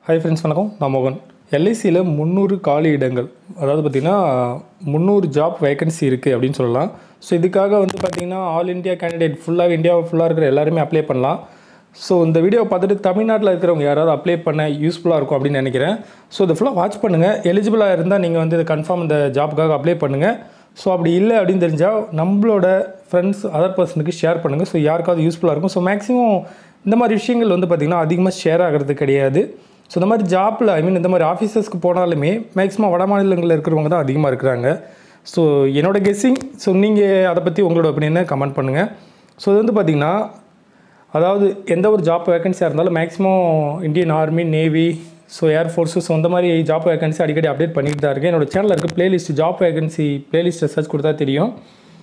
hi friends வணக்கம் நான் மோகன் எல்ஐசியில் முந்நூறு காலி இடங்கள் அதாவது பார்த்திங்கன்னா முந்நூறு ஜாப் வேகன்சி இருக்குது அப்படின்னு சொல்லலாம் ஸோ இதுக்காக வந்து பார்த்திங்கன்னா ஆல் இந்தியா கேண்டிடேட் ஃபுல்லாக இந்தியா ஃபுல்லாக இருக்கிற எல்லாருமே அப்ளை பண்ணலாம் ஸோ இந்த வீடியோ பார்த்துட்டு தமிழ்நாட்டில் இருக்கிறவங்க யாராவது அப்ளை பண்ண யூஸ்ஃபுல்லாக இருக்கும் அப்படின்னு நினைக்கிறேன் ஸோ இதை ஃபுல்லாக வாட்ச் பண்ணுங்கள் எலிஜிபிளாக இருந்தால் நீங்கள் வந்து கன்ஃபார்ம் இந்த ஜாப்புக்காக அப்ளை பண்ணுங்கள் ஸோ அப்படி இல்லை அப்படின்னு தெரிஞ்சால் நம்மளோட ஃப்ரெண்ட்ஸ் அதர் பர்சனுக்கு ஷேர் பண்ணுங்கள் ஸோ யாருக்காவது யூஸ்ஃபுல்லாக இருக்கும் ஸோ மேக்ஸிமம் இந்த மாதிரி விஷயங்கள் வந்து பார்த்திங்கன்னா அதிகமாக ஷேர் ஆகிறது கிடையாது ஸோ இந்த மாதிரி ஜாப்பில் ஐ மீன் இந்த மாதிரி ஆஃபீஸஸ்க்கு போனாலுமே மேக்ஸிமம் வட மாநிலங்களில் இருக்கிறவங்க தான் அதிகமாக இருக்கிறாங்க ஸோ என்னோட கெஸ்ஸிங் ஸோ நீங்கள் அதை பற்றி உங்களோட ஒப்பீனியனை கமெண்ட் பண்ணுங்கள் ஸோ இது வந்து பார்த்திங்கன்னா அதாவது எந்த ஒரு ஜாப் வேகன்சியாக இருந்தாலும் maximum Indian army navy so air force so இந்த மாதிரி ஜாப் வேகன்சி அடிக்கடி அப்டேட் பண்ணிட்டு தான் இருக்கேன் என்னோட சேனலில் இருக்க பிளேலிஸ்ட் ஜாப் வேகன்சி பிளேலிஸ்ட்டை சர்ச் கொடுத்தா தெரியும்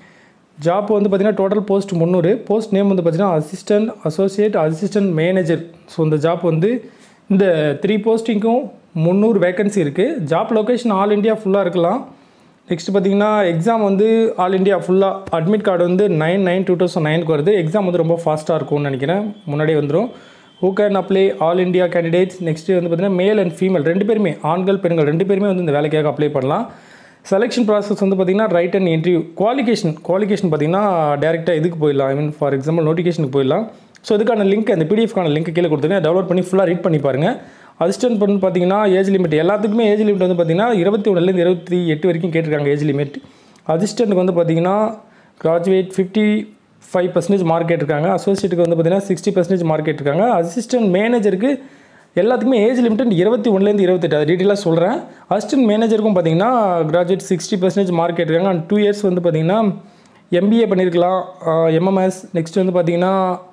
ஜாப் வந்து பார்த்திங்கன்னா டோட்டல் போஸ்ட் முந்நூறு போஸ்ட் நேம் வந்து பார்த்திங்கன்னா assistant associate assistant manager so இந்த ஜாப் வந்து இந்த த்ரீ போஸ்டிங்க்கும் முந்நூறு வேகன்சி இருக்குது ஜாப் லொக்கேஷன் ஆல் இந்தியா ஃபுல்லாக இருக்கலாம் நெக்ஸ்ட் பார்த்தீங்கன்னா எக்ஸாம் வந்து ஆல் இந்தியா ஃபுல்லாக அட்மிட் கார்டு வந்து நைன் நைன் டூ தௌசண்ட் நைனுக்கு வருது எக்ஸாம் வந்து ரொம்ப ஃபாஸ்ட்டாக இருக்கும்னு நினைக்கிறேன் முன்னாடியே வந்துடும் who can apply all India candidates next வந்து பார்த்திங்கன்னா மேல் அண்ட் ஃபீமேல் ரெண்டு பேருமே ஆண்கள் பெண்கள் ரெண்டு பேருமே வந்து இந்த வேலைக்காக அப்ளை பண்ணலாம் செலெக்ஷன் ப்ராசஸ் வந்து பார்த்திங்கன்னா write and interview qualification qualification பார்த்திங்கன்னா டேரெக்டாக இதுக்கு போயிடலாம் ஐ மீன் ஃபார் எக்ஸாம்பிள் நோட்டிஃபிகேஷனுக்கு போயிடலாம் ஸோ இதுக்கான லிங்க் அந்த பிடிஎஃப்கான லிங்க் கீழே கொடுத்துருங்க டவுன்லோட் பண்ணி ஃபுல்லாக ரீட் பண்ணி பாருங்கள் அசிஸ்டன்ட் பண்ணு பார்த்தீங்கன்னா ஏஜ் லிமிட் எல்லாத்துக்குமே ஏஜ் லிமிட் வந்து பார்த்திங்கன்னா இருபத்தி ஒன்றுலேருந்து இருபத்தி எட்டு வரைக்கும் கேட்டிருக்காங்க ஏஜ் லிமிட் அசிஸ்டண்ட்டுக்கு வந்து பார்த்திங்கன்னா graduate fifty five percentage mark கேட்டிருக்காங்க அசோசியேட்டுக்கு வந்து பார்த்திங்கன்னா சிக்ஸ்டி பர்சன்டேஜ் மார்க் கேட்டிருக்காங்க அசிஸ்டன்ட் மேனேஜருக்கு எல்லாத்துக்குமே ஏஜ் லிமிட் இருபத்தி ஒன்றுலேருந்து இருபத்தெட்டு அது டீட்டெயிலாக சொல்கிறேன் அசிஸ்டன்ட் மேனேஜருக்கும் பார்த்தீங்கன்னா கிராஜுவேட் சிக்ஸ்டி பர்சன்டேஜ் மார்க் கேட்டிருக்காங்க அண்ட் டூ இயர்ஸ் வந்து பார்த்திங்கன்னா எம்பிஏ பண்ணியிருக்கலாம் எம்எம்எஸ் நெக்ஸ்ட் வந்து பார்த்திங்கன்னா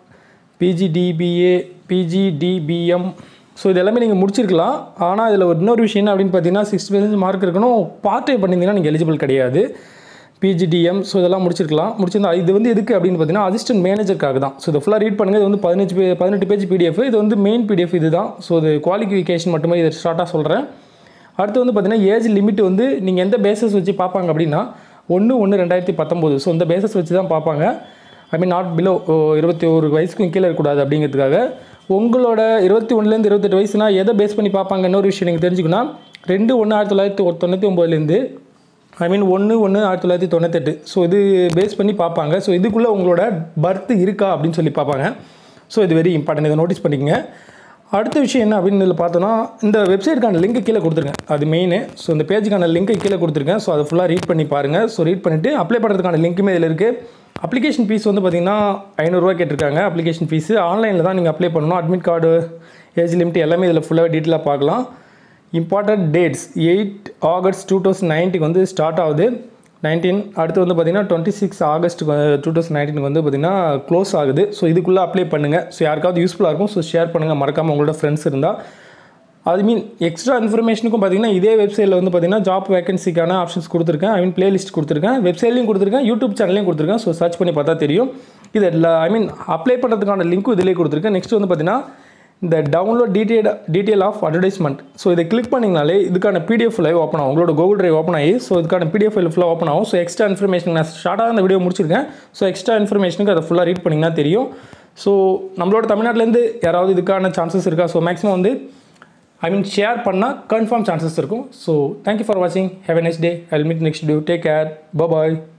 பிஜிடிபிஏ பிஜிடிபிஎம் ஸோ இது எல்லாமே நீங்கள் முடிச்சிருக்கலாம் ஆனால் இதில் ஒரு இன்னொரு விஷயம் என்ன அப்படின்னு பார்த்தீங்கன்னா சிக்ஸ்டி பர்சன்டேஜ் மார்க் இருக்கணும் பார்ட் டைம் பண்ணியிருந்தீங்கன்னா நீங்கள் எலிஜிபிள் கிடையாது பிஜிடிஎம் ஸோ இதெல்லாம் முடிச்சிருக்கலாம் முடிச்சிருந்தா இது வந்து எதுக்கு அப்படின்னு பார்த்தீங்கன்னா அசிஸ்டன்ட் மேனேஜருக்காக தான் ஸோ இதை ஃபுல்லாக ரீட் பண்ணுங்கள் இது வந்து பதினஞ்சு பே பதினெட்டு பேஜ் பிடிஎஃப் இது வந்து மெயின் பிடிஎஃப் இது தான் ஸோ இது குவாலிஃபிகேஷன் மட்டுமே இதை ஷார்ட்டாக சொல்கிறேன் அடுத்து வந்து பார்த்தீங்கன்னா ஏஜ் லிமிட் வந்து நீங்கள் எந்த பேசஸ் வச்சு பார்ப்பாங்க அப்படின்னா ஒன்று ஒன்று ரெண்டாயிரத்தி பத்தொம்போது ஸோ இந்த பேசஸ் வச்சு தான் பார்ப்பாங்க ஐ மீன் நாட் பிலோ இருபத்தி ஒரு வயசுக்கும் கீழே இருக்கக்கூடாது அப்படிங்கிறதுக்காக உங்களோட இருபத்தி ஒன்றுலேருந்து இருபத்தெட்டு வயசுனா எதை பேஸ் பண்ணி பார்ப்பாங்க இன்னொரு விஷயம் நீங்கள் தெரிஞ்சுக்கணும் ரெண்டு ஒன்று ஆயிரத்தி தொள்ளாயிரத்தி தொண்ணூற்றி ஒம்போதுலேருந்து ஐ மீன் ஒன்று ஒன்று ஆயிரத்தி தொள்ளாயிரத்தி தொண்ணூத்தெட்டு ஸோ இது பேஸ் பண்ணி பார்ப்பாங்க ஸோ இதுக்குள்ளே உங்களோட பர்த் இருக்கா அப்படின்னு சொல்லி பார்ப்பாங்க ஸோ இது வெரி இம்பார்ட்டன்ட் இதை நோட்டீஸ் பண்ணிக்கங்க அடுத்த விஷயம் என்ன அப்படின்னு இதில் பார்த்தோன்னா இந்த வெப்சைட்டுக்கான லிங்க் கீழே கொடுத்துருங்க அது மெயின் ஸோ இந்த பேஜுக்கான லிங்க்கை கீழே கொடுத்துருக்கேன் ஸோ அதை ஃபுல்லாக ரீட் பண்ணி பாருங்கள் ஸோ ரீட் பண்ணிவிட்டு அப்ளை பண்ணுறதுக்கான லிங்க்குமே இதில் இருக்குது அப்ளிகேஷன் ஃபீஸ் வந்து பார்த்திங்கன்னா ஐநூறுரூவா கேட்டிருக்காங்க அப்ளிகேஷன் ஃபீஸு ஆன்லைனில் தான் நீங்கள் அப்ளை பண்ணணும் அட்மிட் கார்டு ஏஜ் லிமிட் எல்லாமே இதில் ஃபுல்லாக டீட்டெயிலாக பார்க்கலாம் important dates eight August two thousand நைன்ட்டுக்கு வந்து ஸ்டார்ட் ஆகுது நைன்டீன் அடுத்து வந்து பார்த்திங்கன்னா twenty six August two thousand நைன்டீனுக்கு வந்து பார்த்திங்கன்னா க்ளோஸ் ஆகுது ஸோ இதுக்குள்ளே அப்ளை பண்ணுங்கள் ஸோ யாருக்காவது யூஸ்ஃபுல்லாக இருக்கும் ஸோ ஷேர் பண்ணுங்கள் மறக்காமல் உங்களோட ஃப்ரெண்ட்ஸ் இருந்தால் அது மீன் எக்ஸ்ட்ரா இன்ஃபர்மேஷனுக்கும் பார்த்தீங்கன்னா இதே வெப்சைட்டில் வந்து பார்த்தீங்கன்னா ஜாப் வேகன்சிக்கான ஆப்ஷன்ஸ் கொடுத்துருக்கேன் ஐ மீன் பிளேலிஸ்ட் கொடுத்துருக்கேன் வெப்சைட்லையும் கொடுத்துருக்கேன் யூடியூப் சேனல்லையும் கொடுத்துருக்கேன் ஸோ சர்ச் பண்ணி பார்த்தா தெரியும் இது எல்லா ஐ மீன் அப்ளை பண்ணுறதுக்கான லிங்க்கும் இதிலே கொடுத்துருக்கேன் நெக்ஸ்ட் வந்து பார்த்தீங்கன்னா இந்த download detail detail of advertisement so இதை கிளிக் பண்ணிங்கனாலே இதுக்கான பிடிஎஃப் லைவ் ஓப்பன் ஆகும் உங்களோட கூகுள் ட்ரைவ் ஓப்பன் ஆகி ஸோ இதுக்கான பிடிஎஃப் ஃபைல் ஃபுல்லாக ஓப்பன் ஆகும் ஸோ எக்ஸ்ட்ரா இன்ஃபர்மேஷன் நான் ஷார்ட்டாக அந்த வீடியோ முடிச்சிருக்கேன் ஸோ எக்ஸ்ட்ரா இன்ஃபர்மேஷனுக்கு அதை ஃபுல்லாக ரீட் பண்ணிங்கன்னா தெரியும் ஸோ நம்மளோட தமிழ்நாட்டிலேருந்து யாராவது இதுக்கான சான்சஸ் இருக்கா ஸோ மேக்ஸிமம் வந்து ஐ மீன் ஷேர் பண்ணால் கன்ஃபார்ம் சான்சஸ் இருக்கும் ஸோ தேங்க்யூ ஃபார் வாட்சிங் have a next day I meet next day take care bye